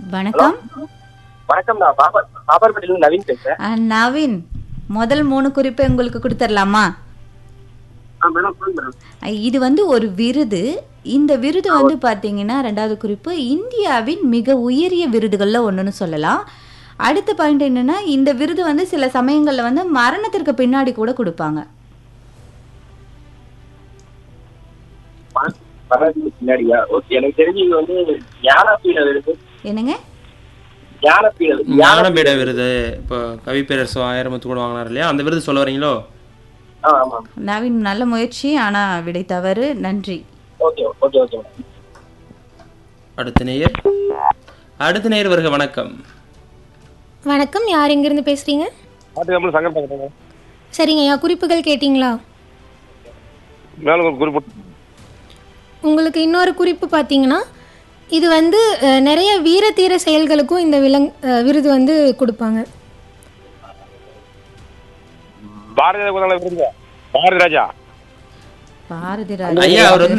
வணக்கம் வணக்கம் நான் பாபர் பாபர்பேட்டில நவீன் பேசுறேன் ஆ, நவீன் முதல் மூணு குறிப்பை உங்களுக்கு கொடுத்துடலாமா ஆ மேடம் ஃபோன் மேடம் ஆ, இது வந்து ஒரு விருது இந்த விருது வந்து பார்த்தீங்கன்னா ரெண்டாவது குறிப்பு இந்தியாவின் மிக உயரிய விருதுகளில் ஒன்றுன்னு சொல்லலாம் அடுத்த பாயிண்ட் என்னன்னா இந்த விருது வந்து சில சமயங்களில் வந்து மரணத்திற்கு பின்னாடி கூட கொடுப்பாங்க வரதுக்கு பின்னாடியா ஓகே எனக்கு தெரிஞ்சு இது வந்து ஞானபீட விருது என்னங்க ஞானபீட விருது. ஞானபீட விருது இப்போ கவிப்பேரரசு ஆயிரமத்து கூட வாங்கினார் இல்லையா அந்த விருது சொல்ல வரீங்களோ ஆ ஆமா நவீன் நல்ல முயற்சி ஆனால் விடை தவறு நன்றி ஓகே ஓகே ஓகே மேடம் அடுத்த நேயர் அடுத்த நேயர் வருக வணக்கம் வணக்கம் யார் எங்கேருந்து பேசுகிறீங்க ஆட்டுக்காமல் சங்கர் பார்க்குறாங்க சரிங்க ஐயா குறிப்புகள் கேட்டிங்களா மேலே ஒரு குறிப்பிட்ட உங்களுக்கு இன்னொரு குறிப்பு பார்த்தீங்கன்னா இது வந்து அஹ், நிறைய வீர தீர செயல்களுக்கும் இந்த விலங் அஹ், விருது வந்து கொடுப்பாங்க பாரதிய விருது பாரதி ராஜா பாரதி ராஜா ஐயா அவர் வந்து